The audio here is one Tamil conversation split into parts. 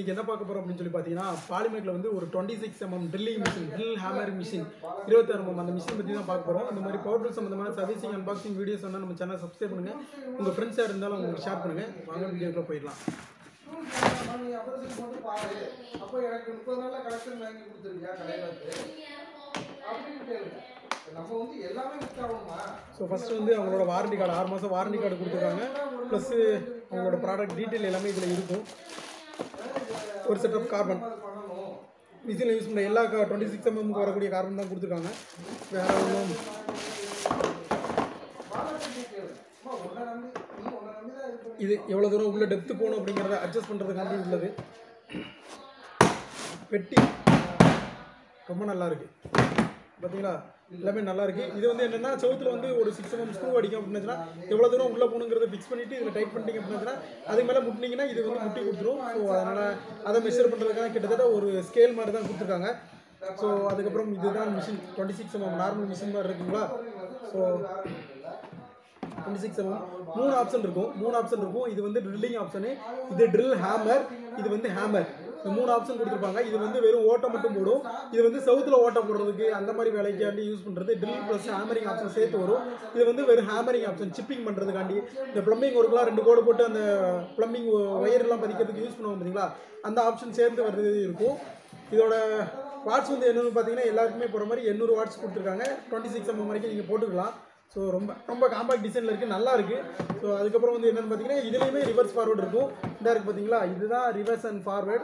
இன்னைக்கு என்ன பார்க்க போறோம் அப்படின்னு சொல்லி பார்த்தீங்கன்னா பாலிமேக்கில் வந்து ஒரு twenty six mm drilling machine drill hammer machine இருபத்தாறு எம்எம் அந்த மிஷின் பற்றி தான் பார்க்க போகிறோம் இந்த மாதிரி பவர் டூல் சம்மந்தமான சர்வீசிங் அன்பாக்சிங் வீடியோஸ் வந்து நம்ம சேனல் சப்ஸ்கிரைப் பண்ணுங்க உங்கள் ஃப்ரெண்ட்ஸ் யார் இருந்தாலும் உங்களுக்கு ஷேர் பண்ணுங்க வாங்க வீடியோக்குள்ள போயிடலாம் அப்போ எனக்கு முப்பது நாள்ல கலெக்ஷன் வாங்கி கொடுத்துருக்கியா கடையில இருந்து அப்படின்னு கேளுங்க நம்ம வந்து எல்லாமே விற்காகணுமா ஸோ ஃபர்ஸ்ட் வந்து அவங்களோட வாரண்டி கார்டு ஆறு மாதம் வாரண்டி கார்டு கொடுத்துருக்காங்க ப்ளஸ் அவங்களோட ப்ராடக்ட் டீட்டெயில் எல்லாமே இதில் இருக்கும் ஒரு செட் ஆஃப் கார்பன் அது பண்ணணும் மிஷினில் யூஸ் பண்ண எல்லா டுவெண்ட்டி சிக்ஸ் எம்எம்க்கு வரக்கூடிய கார்பன் தான் கொடுத்துருக்காங்க வேற ஒன்றும் பாலாஜி கேளு அம்மா உன்னை நம்பி நீ உன்னை நம்பி தான் இது பண்ணி இது எவ்வளோ தூரம் உள்ள டெப்த்து போகணும் அப்படிங்கிறத அட்ஜஸ்ட் பண்ணுறதுக்காண்டி உள்ளது வெட்டி ரொம்ப நல்லா இருக்கு பார்த்தீங்களா எல்லாமே நல்லா இருக்கு இது வந்து என்னன்னா செவுத்துல வந்து ஒரு சிக்ஸ் எம்எம் ஸ்க்ரூ அடிக்கும் அப்படின்னா எவ்வளோ தூரம் உள்ள போகணுங்கிறத ஃபிக்ஸ் பண்ணிட்டு இதில் டைட் பண்ணிட்டீங்க அப்படின்னா அதுக்கு மேலே முட்டினீங்கன்னா இது வந்து முட்டி கொடுத்துரும் ஸோ அதனால அதை மெஷர் பண்ணுறதுக்காக கிட்டத்தட்ட ஒரு ஸ்கேல் மாதிரி தான் கொடுத்துருக்காங்க ஸோ அதுக்கப்புறம் இதுதான் machine twenty six mm normal machine மாதிரி இருக்குங்களா ஸோ டுவெண்ட்டி சிக்ஸ் எம்எம் மூணு ஆப்ஷன் இருக்கும் மூணு ஆப்ஷன் இருக்கும் இது வந்து ட்ரில்லிங் ஆப்ஷனு இது ட்ரில் ஹேமர் இது வந்து ஹேமர் இந்த மூணு ஆப்ஷன் கொடுத்துருப்பாங்க இது வந்து வெறும் ஓட்டை மட்டும் போடும் இது வந்து சவுத்தில் ஓட்டை போடுறதுக்கு அந்த மாதிரி வேலைக்காண்டி யூஸ் பண்ணுறது ட்ரில் ப்ளஸ் ஹேமரிங் ஆப்ஷன் சேர்த்து வரும் இது வந்து வெறும் ஹேமரிங் ஆப்ஷன் சிப்பிங் பண்ணுறதுக்காண்டி இந்த ப்ளம்பிங் ஒர்க்லாம் ரெண்டு கோடு போட்டு அந்த ப்ளம்பிங் ஒயர்லாம் பதிக்கிறதுக்கு யூஸ் பண்ணுவோம் பார்த்தீங்களா அந்த ஆப்ஷன் சேர்ந்து வர்றது இருக்கும் இதோட வாட்ஸ் வந்து என்னென்னு பார்த்தீங்கன்னா எல்லாருக்குமே போகிற மாதிரி எண்ணூறு வாட்ஸ் கொடுத்துருக்காங்க டுவெண்ட்டி சிக்ஸ் எம்எம் வரைக்கும் நீங்கள் போட்டுக்கலாம் ஸோ ரொம்ப ரொம்ப காம்பாக்ட் டிசைனில் இருக்குது நல்லா இருக்குது ஸோ அதுக்கப்புறம் வந்து என்னென்னு பார்த்தீங்கன்னா இதுலேயுமே ரிவர்ஸ் ஃபார்வர்டு இருக்கும் இந்த இருக்குது பார்த்தீங்களா இதுதான் ரிவர்ஸ் அண்ட் ஃபார்வர்ட்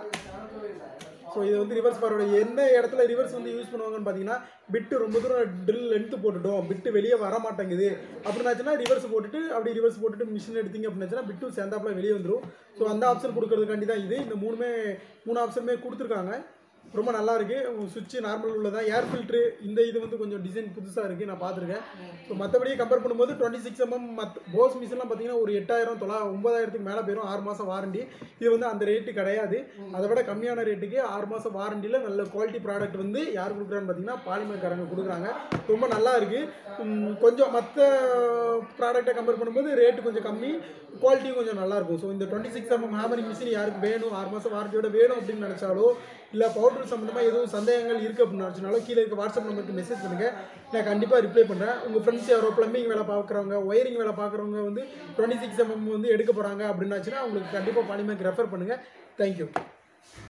ஸோ இது வந்து ரிவர்ஸ் ஃபார்வர்டு எந்த இடத்துல ரிவர்ஸ் வந்து யூஸ் பண்ணுவாங்கன்னு பார்த்தீங்கன்னா பிட்டு ரொம்ப தூரம் ட்ரில் லென்த்து போட்டுட்டோம் பிட்டு வெளியே வர மாட்டேங்குது அப்படின்னாச்சுன்னா ரிவர்ஸ் போட்டுட்டு அப்படி ரிவர்ஸ் போட்டுட்டு மிஷின் எடுத்தீங்க அப்படின்னாச்சுன்னா பிட்டு சேர்ந்தாப்புல வெளியே வந்துடும் ஸோ அந்த ஆப்ஷன் கொடுக்கறதுக்காண்டி தான் இது இந்த மூணுமே மூணு ஆப்ஷனுமே கொடுத்துருக்காங்க ரொம்ப நல்லா இருக்கு சுவிட்ச் நார்மல் உள்ளதா ஏர் ஃபில்ட்ரு இந்த இது வந்து கொஞ்சம் டிசைன் புதுசாக இருக்குது நான் பார்த்துருக்கேன் ஸோ மற்றபடியே கம்பேர் பண்ணும்போது டுவெண்ட்டி சிக்ஸ் எம்எம் மத் போஸ் மிஷின்லாம் பார்த்தீங்கன்னா ஒரு எட்டாயிரம் தொள்ளா ஒன்பதாயிரத்துக்கு மேலே போயிடும் ஆறு மாதம் வாரண்டி இது வந்து அந்த ரேட்டு கிடையாது அதை விட கம்மியான ரேட்டுக்கு ஆறு மாதம் வாரண்டியில் நல்ல குவாலிட்டி ப்ராடக்ட் வந்து யார் கொடுக்குறான்னு பார்த்தீங்கன்னா பாலிமர்காரங்க கொடுக்குறாங்க ரொம்ப நல்லா இருக்குது கொஞ்சம் மற்ற ப்ராடக்ட்டை கம்பேர் பண்ணும்போது ரேட்டு கொஞ்சம் கம்மி குவாலிட்டியும் கொஞ்சம் நல்லா இருக்கும் ஸோ இந்த twenty six mm hammering machine யாருக்கு வேணும் ஆறு மாதம் வாரண்டியோட வேணும் அப்படின்னு நினச்சாலோ இல்லை பவுடர் சம்மந்தமாக எதுவும் சந்தேகங்கள் இருக்குது அப்படின்னு நினச்சினாலும் கீழே இருக்க வாட்ஸ்அப் நம்பருக்கு மெசேஜ் பண்ணுங்கள் நான் கண்டிப்பாக ரிப்ளை பண்ணுறேன் உங்கள் ஃப்ரெண்ட்ஸ் யாரோ ப்ளம்பிங் வேலை பார்க்குறவங்க ஒயரிங் வேலை பார்க்குறவங்க வந்து டுவெண்ட்டி சிக்ஸ் எம்எம் வந்து எடுக்க போகிறாங்க அப்படின்னாச்சுன்னா உங்களுக்கு கண்டிப்பாக பாலிமேக் ரெஃபர் பண்ணுங்கள் தேங்க்யூ